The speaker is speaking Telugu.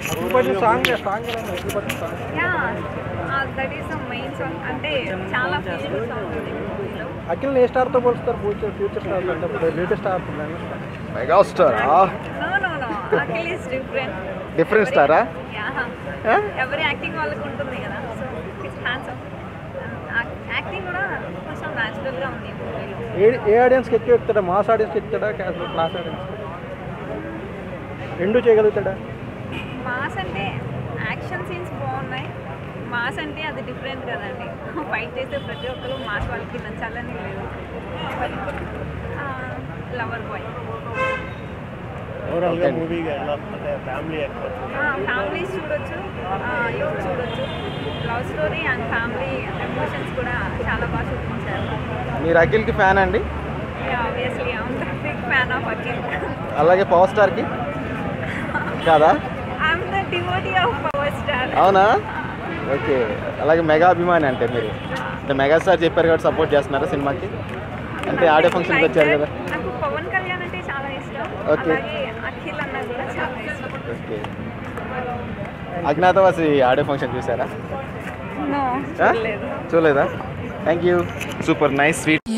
అగ్గిపట్టి song song Aggipatti song ya that is the main song అంటే చాలా ఫీలింగ్ సాంగ్ ఉంది మూవీలో అఖిల్ ఏ స్టార్తో పోలుస్తారు ఫ్యూచర్ ఫ్యూచర్ స్టార్ అంటే ఇప్పుడు latest star megastar no no no Akhil is different Different star ఆ? యా ఎవరి యాక్టింగ్ వాళ్ళకి ఉంటుంది కదా సో ఇట్స్ హ్యాండ్సమ్ యాక్టింగ్ కూడా కొంచెం న్యాచురల్గా ఉంది మూవీలో ఏ ఏ ఆడియన్స్కి ఎక్కువ ఎక్కుతాడా మాస్ ఆడియన్స్కి ఎక్కుతాడా క్యాష్ క్లాస్ ఆడియన్స్ రెండు చేయగలుగుతాడా మాస్ అంటే యాక్షన్ సీన్స్ బాగున్నాయి మాస్ అంటే అది డిఫరెంట్ కదండి ఫైట్ చేసే ప్రతి ఒక్కరు మాస్ వాళ్ళకి నచ్చాలని లేదు లవర్ బాయ్ ఓవరాల్గా Okay. మూవీ ఎలా అంటే ఫ్యామిలీ ఫ్యామిలీస్ చూడొచ్చు యూత్ చూడొచ్చు love story and family emotions కూడా చాలా బాగా చూపించారు మీరు అఖిల్కి ఫ్యాన్ అండి obviously I'm the big fan of Akhil అలాగే పవర్ స్టార్కి కాదా I'm the devotee of power star అవునా ఓకే అలాగే మెగా అభిమాని అంటే మీరు అంటే మెగాస్టార్ చెప్పారు కాబట్టి సపోర్ట్ చేస్తున్నారా సినిమాకి అంటే ఆడియో ఫంక్షన్కి వచ్చారు కదా నాకు పవన్ కళ్యాణ్ అంటే చాలా ఇష్టం Okay. అలాగే అఖిల్ అన్న కూడా చాలా ఇష్టం ఓకే అజ్ఞాతవాసి ఆడియో ఫంక్షన్ చూసారా నో చూడలేదా thank you super nice sweet